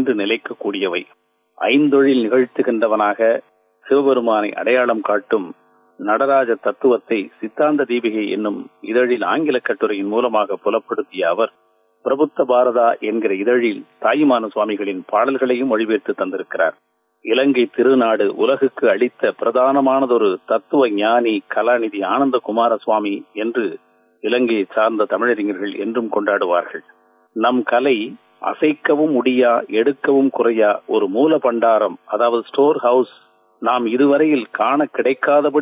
நீண்டு நிலைக்கக்கூடியவை ஐந்தொழில் நிகழ்த்துகின்றவனாக சிவபெருமானை அடையாளம் காட்டும் நடராஜ தத்துவத்தை சித்தாந்த தீபிகை என்னும் இதழில் ஆங்கில கட்டுரையின் மூலமாக புலப்படுத்திய அவர் பிரபுத்த பாரதா என்கிற இதழில் தாயுமான சுவாமிகளின் பாடல்களையும் மொழிபெயர்த்து தந்திருக்கிறார் இலங்கை திருநாடு உலகுக்கு அளித்த பிரதானமானதொரு தத்துவ ஞானி கலாநிதி ஆனந்த குமார சுவாமி என்று இலங்கையை சார்ந்த தமிழறிஞர்கள் என்றும் கொண்டாடுவார்கள் நம் கலை அசைக்கவும் முடியா எடுக்கவும் குறையா ஒரு மூல பண்டாரம் அதாவது ஸ்டோர் ஹவுஸ் நாம் இதுவரையில் காண கிடைக்காதபடி